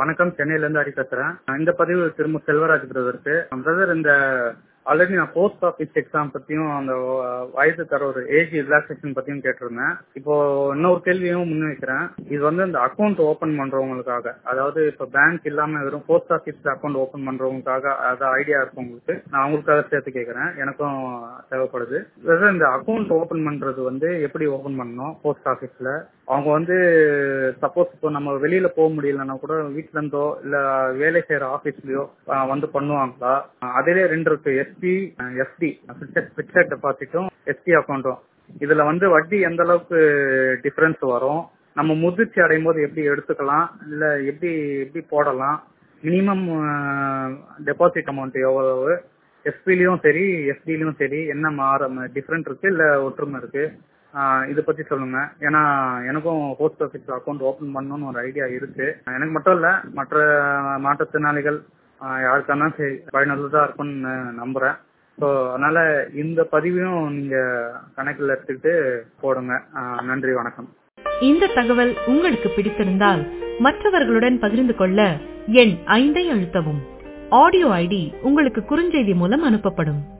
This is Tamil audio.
வணக்கம் சென்னையில இருந்து ஹரி பேசுறேன் இந்த பதிவு திரும்ப செல்வராஜ் பிரதருக்கு பிரதர் இந்த ஆல்ரெடி நான் போஸ்ட் ஆஃபீஸ் எக்ஸாம் பத்தியும் அந்த வயது தர ஒரு ஏஜ் ரிலாக்ஸேஷன் பத்தியும் கேட்டிருந்தேன் இப்போ இன்னொரு கேள்வியும் முன்வைக்கிறேன் இது வந்து இந்த அக்கௌண்ட் ஓபன் பண்றவங்களுக்காக அதாவது இப்ப பேங்க் இல்லாம வெறும் போஸ்ட் ஆஃபீஸ்ல அக்கௌண்ட் ஓபன் பண்றவங்களுக்காக அது ஐடியா இருக்கவங்களுக்கு நான் அவங்களுக்காக சேர்த்து கேட்கறேன் எனக்கும் தேவைப்படுது அதாவது இந்த அக்கௌண்ட் ஓபன் பண்றது வந்து எப்படி ஓபன் பண்ணணும் போஸ்ட் ஆஃபீஸ்ல அவங்க வந்து சப்போஸ் இப்போ நம்ம வெளியில போக முடியலன்னா கூட வீட்ல இருந்தோ இல்ல வேலை செய்யற ஆபீஸ்லயோ வந்து பண்ணுவாங்களா அதிலே ரெண்டு இருக்கு எஸ்பி எஃப்டி பிக்சட் டெபாசிட்டும் எஸ்பி அக்கௌண்ட்டும் இதுல வந்து வட்டி எந்த அளவுக்கு டிஃபரன்ஸ் வரும் நம்ம முதிர்ச்சி அடையும் போது எப்படி எடுத்துக்கலாம் இல்ல எப்படி எப்படி போடலாம் மினிமம் டெபாசிட் அமௌண்ட் எவ்வளவு எஸ்பிலையும் சரி எஸ்டிலையும் சரி என்ன மாற டிஃபரெண்ட் இருக்கு இல்ல ஒற்றுமை இருக்கு இதை பத்தி சொல்லுங்க ஏன்னா எனக்கும் போஸ்ட் ஆஃபீஸ்ல அக்கௌண்ட் ஓபன் பண்ணணும்னு ஒரு ஐடியா இருக்கு எனக்கு மட்டும் இல்ல மற்ற மாற்றுத்திறனாளிகள் யாருக்கான பயனுள்ளதா இருக்கும்னு நம்புறேன் ஸோ அதனால இந்த பதிவையும் நீங்க கணக்கில் எடுத்துக்கிட்டு போடுங்க நன்றி வணக்கம் இந்த தகவல் உங்களுக்கு பிடித்திருந்தால் மற்றவர்களுடன் பகிர்ந்து கொள்ள எண் ஐந்தை அழுத்தவும் ஆடியோ ஐடி உங்களுக்கு குறுஞ்செய்தி மூலம் அனுப்பப்படும்